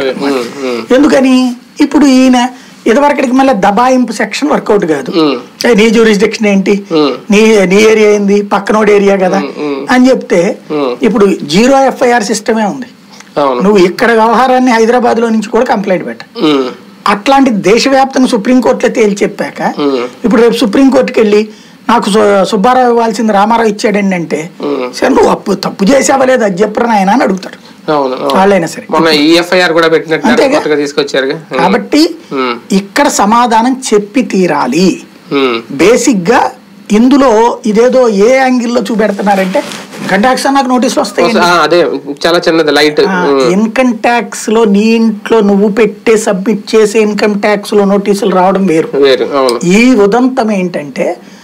అదే ఉమ్, ఉమ్, ఎందుకని ఇప్పుడు ఈయన ఇదివరకటికి మళ్ళీ దబాయింపు సెక్షన్ వర్కౌట్ కాదు ఉమ్, ఏ, నీ జ్యూరిస్డిక్షన్ ఏంటి ఉమ్, నీ నీ ఏరియా ఏంది పక్కనోడి ఏరియా కదా ఉమ్. అని చెప్తే ఉమ్. ఇప్పుడు జీరో ఎఫ్ఐఆర్ సిస్టమే ఉంది అవును నువ్వు ఇక్కడ వ్యవహారాన్ని హైదరాబాద్ లో నుంచి కూడా కంప్లైంట్ పెట్ట ఉమ్, అట్లాంటి దేశవ్యాప్తంగా సుప్రీంకోర్టులో తేల్చి చెప్పాక ఉమ్, ఇప్పుడు రేపు సుప్రీంకోర్టుకి వెళ్ళి నాకు సు- సుబ్బారావు ఇవ్వాల్సింది రామారావు ఇచ్చాడండి అంటే ఉమ్. సరే నువ్వు అప్పు తప్పు చేసావా లేదా అది చెప్పరు నాయన అని అడుగుతాడు అవును అవును. వాళ్ళైనా సరే మొన్న ఈ ఎఫ్ఐఆర్ కూడా పెట్టినట్టు అంతేగా. కొత్తగా తీసుకొచ్చారుగా ఉమ్, కాబట్టి ఉమ్, ఇక్కడ సమాధానం చెప్పి తీరాలి ఉమ్, బేసిక్ గా ఇందులో ఇదేదో ఏ యాంగిల్లో చూపెడుతున్నారంటే ఇన్కమ్ ట్యాక్స్ నాకు నోటీసులు వస్తాయి ఆ, అదే చాలా చిన్నది లైట్ ఇన్కమ్ ట్యాక్స్ లో నీ ఇంట్లో నువ్వు పెట్టే సబ్మిట్ చేసే ఇన్కమ్ ట్యాక్స్ లో నోటీసులు రావడం వేరు వేరు అవును ఈ ఉదంతం ఏంటంటే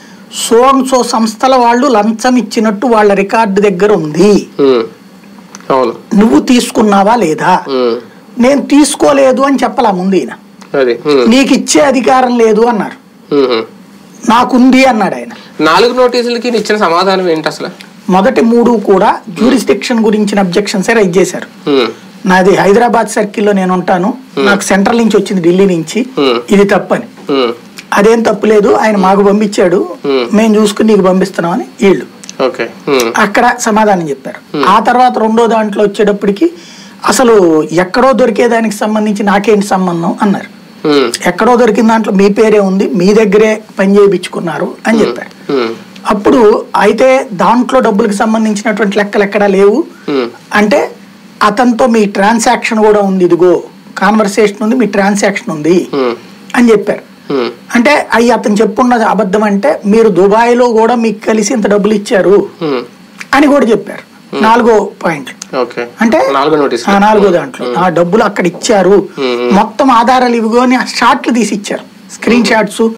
సో అండ్ సో సంస్థల వాళ్ళు లంచం ఇచ్చినట్టు వాళ్ళ రికార్డు దగ్గర ఉంది ఉమ్, అవును నువ్వు తీసుకున్నావా లేదా ఉమ్, నేను తీసుకోలేదు అని చెప్పాలా ముందు ఈయన అది ఉమ్, నీకు ఇచ్చే అధికారం లేదు అన్నారు ఉమ్, ఉమ్. నాకుంది అన్నాడు ఆయన నాలుగు నోటీసులకి ఈయన ఇచ్చిన సమాధానం ఏంటి అసలు మొదటి మూడు కూడా జ్యూరిస్డిక్షన్ గురించిన అబ్జెక్షన్స్ రైజ్ చేశారు ఉమ్, నాది హైదరాబాద్ సర్కిల్లో నేను ఉంటాను నాకు సెంట్రల్ నుంచి వచ్చింది ఢిల్లీ నుంచి Hmm. ఇది తప్పని ఉమ్, అదేం తప్పు లేదు ఆయన మాకు పంపించాడు Hmm. మేము చూసుకుని నీకు పంపిస్తున్నామని వీళ్ళు ఓకే ఉమ్, అక్కడ సమాధానం చెప్పారు ఆ తర్వాత రెండో దాంట్లో వచ్చేటప్పటికి అసలు ఎక్కడో దొరికేదానికి సంబంధించి నాకేంటి సంబంధం అన్నారు ఉమ్, ఎక్కడో దొరికిన దాంట్లో మీ పేరే ఉంది మీ దగ్గరే పని చేయించుకున్నారు అని చెప్పారు ఉమ్, అప్పుడు అయితే దాంట్లో డబ్బులకు సంబంధించినటువంటి లెక్కలు ఎక్కడా లేవు ఉమ్, అంటే అతనితో మీ ట్రాన్సాక్షన్ కూడా ఉంది ఇదిగో కాన్వర్సేషన్ ఉంది మీ ట్రాన్సాక్షన్ ఉంది ఉమ్, అని చెప్పారు ఉమ్, అంటే అవి అతను చెప్పున్నది అబద్ధం అంటే మీరు దుబాయ్లో కూడా మీకు కలిసి ఇంత డబ్బులు ఇచ్చారు ఉమ్, అని కూడా చెప్పారు నాలుగో పాయింట్ ఓకే అంటే నాలుగో నోటీస్ ఆ నాలుగో దాంట్లో ఆ డబ్బులు అక్కడ ఇచ్చారు మ్మ్. మొత్తం ఆధారాలు ఇవిగో అని ఆ షాట్లు తీసి ఇచ్చారు స్క్రీన్ షాట్స్